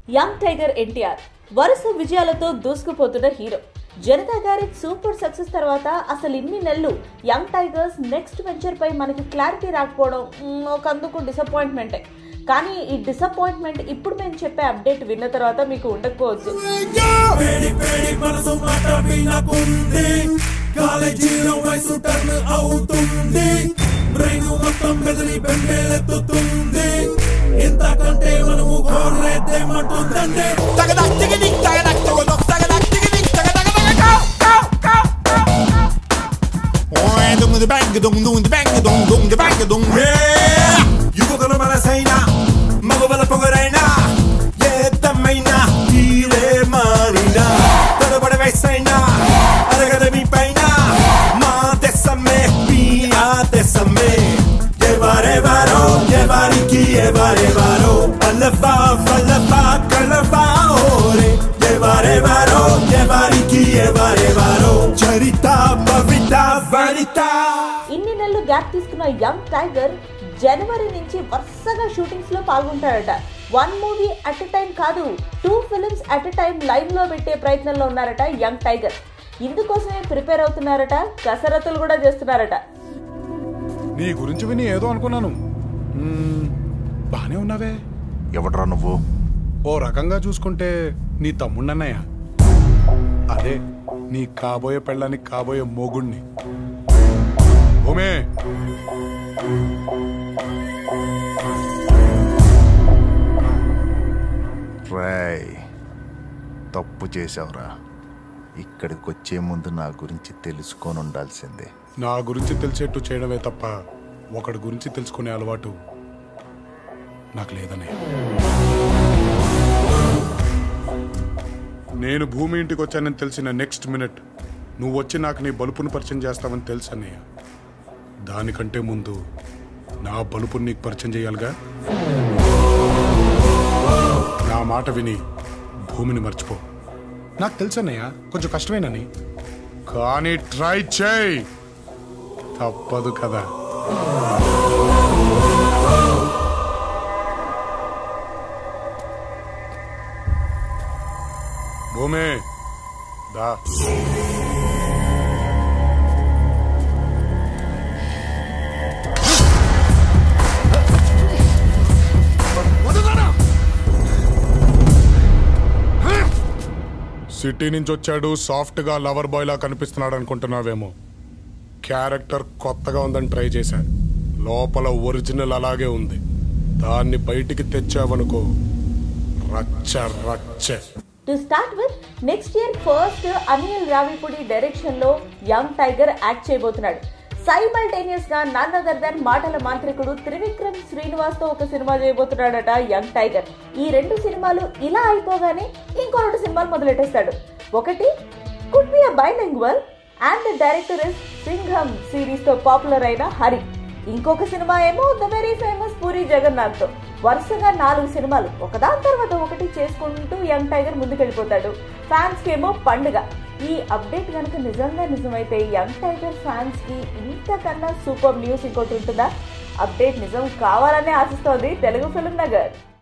young tiger NTR వరుస విజయాలతో దూసుకుపోతున్న hero Janata గారి సూపర్ సక్సెస్ తర్వాత అసలు ఇన్ని నెలలు యంగ్ టైగర్స్ నెక్స్ట్ వెంచర్ పై మనకి క్లారిటీ రాకపోవడం మ్, ఒక అందుకు డిసప్పాయింట్మెంటే కానీ ఈ డిసప్పాయింట్మెంట్ ఇప్పుడు మేము చెప్పే అప్డేట్ విన్న తర్వాత మీకు ఉండకపోవచ్చు పేడి పేడి మనసు మాట వినకుంది కాలేజీలో వయసు టర్న్ అవుతుంది బ్రెయిన్ మొత్తం బెదిరి బెంబేలెత్తుతుంది ఇంతకంటే మనము కోరేద్దేమంటుందంటే తగదక్ తిగదిక్ తగదక్ తగదక్ తగదక్ తిగదిక్ తగదక్ తగదక్ కౌ కౌ కౌ ఓయ్ దుమ్ ది బ్యాంగ్ దుమ్ దుమ్ ది బ్యాంగ్ దుమ్ దుమ్ ది బ్యాంగ్ దుమ్ యువకుల మనసైనా మగవల పొగరైనా ఏతమైనా తీరే మారినా తడబడ వయసైనా అరగద మీ పైన మా తెసమ్మే మీ ఆ తెసమ్మే ఎవరెవరో ఎవరికి ఎవరెవరో అల్లఫా ఫల్లఫా కల్లఫా ఓరే ఎవరెవరో ఎవరికి ఎవరెవరో చరిత పవిత వనిత ఇన్ని నెలలు గ్యాప్ తీసుకున్న యంగ్ టైగర్ జనవరి నుంచి వరుసగా షూటింగ్స్ లో పాల్గొంటాడట one movie at a time కాదు two films at a time live లో పెట్టే ప్రయత్నంలో ఉన్నారట యంగ్ టైగర్ ఇందుకోసమే ప్రిపేర్ అవుతున్నారట కసరత్తులు కూడా చేస్తున్నారట నీ గురించి విని ఏదో అనుకున్నాను మ్మ్, బానే ఉన్నావే ఎవడ్రా నువ్వు ఓ రకంగా చూసుకుంటే నీ తమ్ముడన్నయ్య అదే నీ కాబోయే పెళ్ళానికి కాబోయే మొగుణ్ణి భూమే రాయ్ తప్పు చేసావురా ఇక్కడికి వచ్చే ముందు నా గురించి తెలుసుకొని ఉండాల్సిందే నా గురించి తెలిసేట్టు చేయడమే తప్ప ఒకడి గురించి తెలుసుకునే అలవాటు నాకు లేదన్నయ్య నేను భూమి ఇంటికి వచ్చానని తెలిసిన నెక్స్ట్ మినిట్ నువ్వు వచ్చి నాకు నీ బలుపును పరిచయం చేస్తావని తెలుసు అన్నయ్య దానికంటే ముందు నా బలుపుని నీకు పరిచయం చేయాలిగా నా మాట విని భూమిని మర్చిపో నాకు తెలుసు అన్నయ్య కొంచెం కష్టమేనని కానీ ట్రై చేయి తప్పదు కదా భూమి దా సిటీ నుంచి వచ్చాడు సాఫ్ట్ గా లవర్ బాయ్ లా కనిపిస్తున్నాడు అనుకుంటున్నావేమో క్యారెక్టర్ కొత్తగా ఉందని ట్రై చేశా లోపల ఒరిజినల్ అలాగే ఉంది దాన్ని బయటికి తెచ్చావనుకో రచ్చ రచ్చ to start with next year first Anil Ravipudi direction లో యంగ్ టైగర్ యాక్ట్ చేయబోతున్నాడు సైమల్టేనియస్ గా నన్ అదర్ దన్ మాటల మాంత్రికుడు త్రివిక్రమ్ శ్రీనివాస్ తో ఒక సినిమా చేయబోతున్నాడట యంగ్ టైగర్ ఈ రెండు సినిమాలు ఇలా అయిపోగానే ఇంకో రెండు సినిమాలు మొదలెట్టేస్తాడు ఒకటి could be a bilingual and the director is Singham series తో పాపులర్ అయిన హరి ఇంకొక సినిమా ఏమో the very famous Puri Jagannadh తో వరుసగా నాలుగు సినిమాలు ఒకదాని తర్వాత ఒకటి చేసుకుంటూ యంగ్ టైగర్ ముందుకెళ్ళిపోతాడు ఫ్యాన్స్ కి ఏమో పండుగ ఈ అప్డేట్ కనుక నిజంగా నిజమైతే యంగ్ టైగర్ ఫ్యాన్స్ కి ఇంతకన్నా సూపర్ న్యూస్ ఇంకోటి ఉంటుందా అప్డేట్ నిజం కావాలనే ఆశిస్తోంది తెలుగు ఫిల్మ్ నగర్